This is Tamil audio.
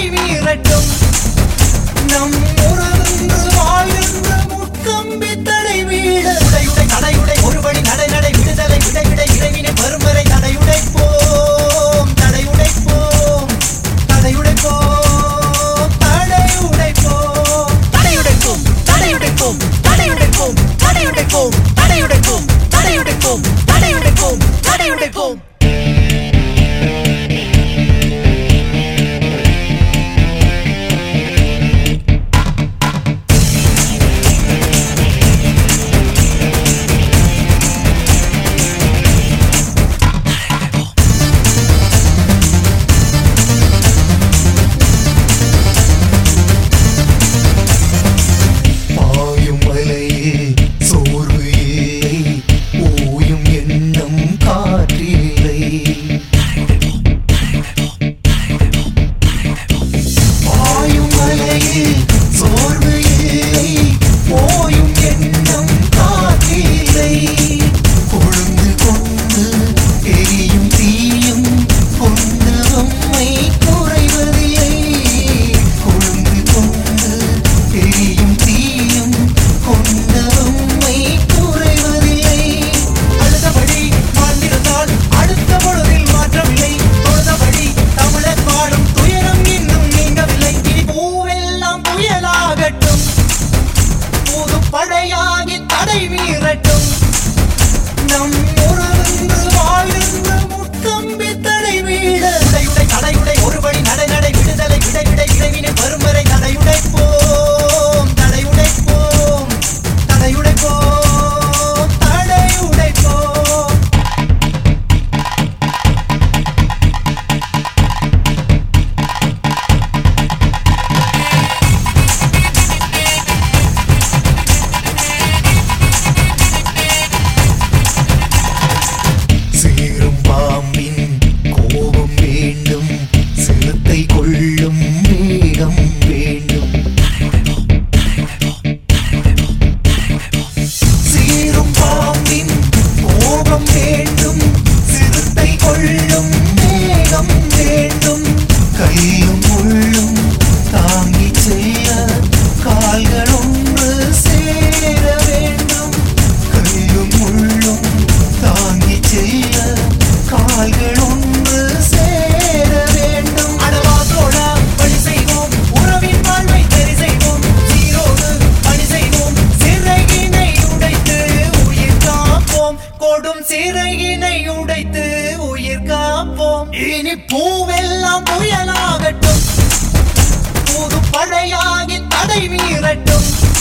மீறட்டும் நம் உறவென்று வாழ்கின்ற முட்கம்பி தடை வீட உடையுடை தடையுடை ஒருபடி நடை நடை விடுதலை விடை விடை இறைவினை வரும் வரை தடையுடைப்போம் தடையுடைப்போம் தடையுடைப்போம் தடையுடைப்போம் தடையுடைப்போம் தடையுடைப்போம் தடையுடைப்போம் தடையுடைப்போம் தடையுடைப்போம் தடையுடைப்போம் தடையுடைப்போம் தடையுடைப்போம் பாயும் மலையில் சோர்வு இல்லை ஓயும் எண்ணம் காற்றில்லை பாயும் மலையில் சோர்வு இல்லை ஓயும் எண்ணம் காற்றில்லை கொழுந்து கொண்டு எரியும் தீயும் கொண்ட அம்மை குறைவதில்லை கொழுந்து கொண்டு எரியும் தீயும் கொண்ட அம்மை குறைவதில்லை அழுதபடி வாழ்ந்திருந்தால் அடுத்த பொழுதில் மாற்றமில்லை தொழுதபடி தமிழர் வாழும் துயரம் இன்னும் நீங்கவில்லை இனி பூவெல்லாம் புயலாகட்டும் புது படையாகி தடை மீறட்டும் நம் உறவென்று வாழ்கின்ற முட்கம்பி தடை வீட உடையுடை தடையுடை ஒருபடி நடை நடை விடுதலை விடை விடை இறைவினை வரும் வரை தடையுடைப்போம் தடையுடைப்போம் தடையுடைப்போம் தடையுடைப்போம் சீரும் பாம்பின் கோபம் வேண்டும் சிறுத்தை கொள்ளும் வேகம் வேண்டும் சீரும் பாம்பின் கோபம் வேண்டும் சிறுத்தை கொள்ளும் வேகம் வேண்டும் கையும் உள்ளும் தாங்கி செல்ல கால்கள் ஒன்று சேர வேண்டும் கையும் உள்ளும் தாங்கி செல்ல கால்கள் ஒன்று சேர வேண்டும் அடவாதோட பணி செய்வோம் உறவின் வாழ்வை சரி செய்வோம் சீரோடு பணி செய்வோம் சிறகினை உடைத்து உயிர் காப்போம் கொடும் சிறகினை உடைத்து உயிர் காப்போம் இனி பூவெல்லாம் புயலாகட்டும் புது பழையாகி தடை மீறட்டும்